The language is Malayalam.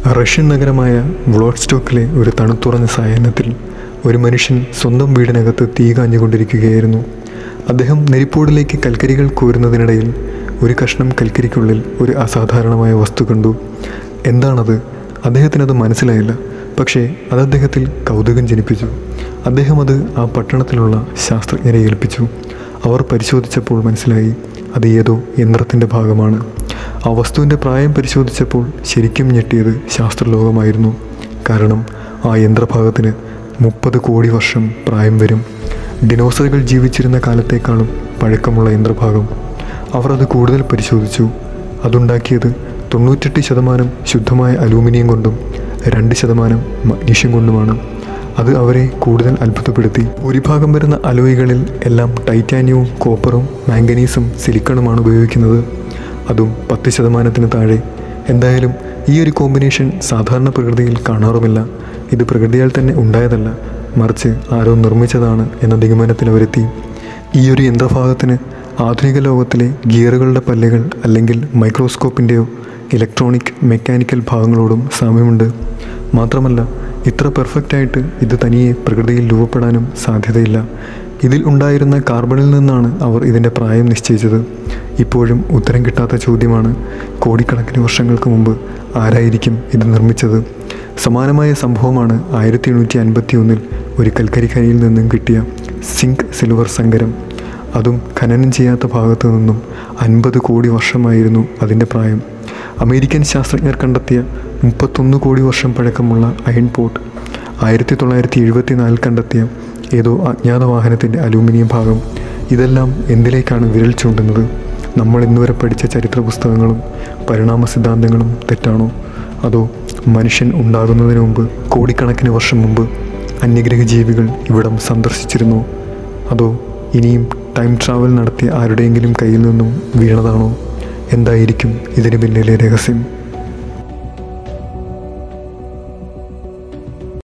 റഷ്യൻ നഗരമായ വ്ളോഡ്സ്റ്റോക്കിലെ ഒരു തണുത്തുറഞ്ഞ സായാഹ്നത്തിൽ ഒരു മനുഷ്യൻ സ്വന്തം വീടിനകത്ത് തീ കാഞ്ഞുകൊണ്ടിരിക്കുകയായിരുന്നു അദ്ദേഹം നെരിപ്പോടിലേക്ക് കൽക്കരികൾ കോരുന്നതിനിടയിൽ ഒരു കഷ്ണം കൽക്കരിക്കുള്ളിൽ ഒരു അസാധാരണമായ വസ്തു കണ്ടു എന്താണത് അദ്ദേഹത്തിനത് മനസ്സിലായില്ല പക്ഷേ അത് അദ്ദേഹത്തിൽ കൗതുകം ജനിപ്പിച്ചു അദ്ദേഹം അത് ആ പട്ടണത്തിലുള്ള ശാസ്ത്രജ്ഞരെ ഏൽപ്പിച്ചു അവർ പരിശോധിച്ചപ്പോൾ മനസ്സിലായി അത് ഏതോ യന്ത്രത്തിൻ്റെ ഭാഗമാണ് ആ വസ്തുവിൻ്റെ പ്രായം പരിശോധിച്ചപ്പോൾ ശരിക്കും ഞെട്ടിയത് ശാസ്ത്രലോകമായിരുന്നു കാരണം ആ യന്ത്രഭാഗത്തിന് മുപ്പത് കോടി വർഷം പ്രായം വരും ഡിനോസറുകൾ ജീവിച്ചിരുന്ന കാലത്തേക്കാളും പഴക്കമുള്ള യന്ത്രഭാഗം അവർ അത് കൂടുതൽ പരിശോധിച്ചു അതുണ്ടാക്കിയത് തൊണ്ണൂറ്റെട്ട് ശതമാനം ശുദ്ധമായ അലൂമിനിയം കൊണ്ടും രണ്ട് ശതമാനം മഗ്നീഷ്യം കൊണ്ടുമാണ് അത് അവരെ കൂടുതൽ അത്ഭുതപ്പെടുത്തി ഭൂരിഭാഗം വരുന്ന അലോയികളിൽ എല്ലാം ടൈറ്റാനിയവും കോപ്പറും മാംഗനീസും സിലിക്കണുമാണ് ഉപയോഗിക്കുന്നത് അതും പത്ത് ശതമാനത്തിന് താഴെ എന്തായാലും ഈ ഒരു കോമ്പിനേഷൻ സാധാരണ പ്രകൃതിയിൽ കാണാറുമില്ല ഇത് പ്രകൃതിയാൽ തന്നെ ഉണ്ടായതല്ല മറിച്ച് ആരോ നിർമ്മിച്ചതാണ് എന്ന നിഗമനത്തിൽ അവരെത്തി ഈ ഒരു യന്ത്രഭാഗത്തിന് ആധുനിക ലോകത്തിലെ ഗിയറുകളുടെ പല്ലുകൾ അല്ലെങ്കിൽ മൈക്രോസ്കോപ്പിൻ്റെയോ ഇലക്ട്രോണിക് മെക്കാനിക്കൽ ഭാഗങ്ങളോടും സാമ്യമുണ്ട് മാത്രമല്ല ഇത്ര പെർഫെക്റ്റായിട്ട് ഇത് തനിയെ പ്രകൃതിയിൽ രൂപപ്പെടാനും സാധ്യതയില്ല ഇതിൽ ഉണ്ടായിരുന്ന കാർബണിൽ നിന്നാണ് അവർ ഇതിൻ്റെ പ്രായം നിശ്ചയിച്ചത് ഇപ്പോഴും ഉത്തരം കിട്ടാത്ത ചോദ്യമാണ് കോടിക്കണക്കിന് വർഷങ്ങൾക്ക് മുമ്പ് ആരായിരിക്കും ഇത് നിർമ്മിച്ചത് സമാനമായ സംഭവമാണ് ആയിരത്തി എണ്ണൂറ്റി അൻപത്തി ഒന്നിൽ ഒരു കൽക്കരിക്കരയിൽ നിന്നും കിട്ടിയ സിങ്ക് സിൽവർ സങ്കരം അതും ഖനനം ചെയ്യാത്ത ഭാഗത്തു നിന്നും അൻപത് കോടി വർഷമായിരുന്നു അതിൻ്റെ പ്രായം അമേരിക്കൻ ശാസ്ത്രജ്ഞർ കണ്ടെത്തിയ മുപ്പത്തൊന്ന് കോടി വർഷം പഴക്കമുള്ള അയൺ പോട്ട് ആയിരത്തി തൊള്ളായിരത്തി എഴുപത്തി നാലിൽ കണ്ടെത്തിയ ഏതോ അജ്ഞാത വാഹനത്തിൻ്റെ അലൂമിനിയം ഭാഗം ഇതെല്ലാം എന്തിലേക്കാണ് വിരൽ ചൂണ്ടുന്നത് നമ്മൾ ഇന്നുവരെ പഠിച്ച ചരിത്ര പുസ്തകങ്ങളും പരിണാമ സിദ്ധാന്തങ്ങളും തെറ്റാണോ അതോ മനുഷ്യൻ ഉണ്ടാകുന്നതിന് മുമ്പ് കോടിക്കണക്കിന് വർഷം മുമ്പ് അന്യഗ്രഹ ജീവികൾ ഇവിടം സന്ദർശിച്ചിരുന്നോ അതോ ഇനിയും ടൈം ട്രാവൽ നടത്തിയ ആരുടെയെങ്കിലും കയ്യിൽ നിന്നും വീണതാണോ എന്തായിരിക്കും ഇതിന് പിന്നിലെ രഹസ്യം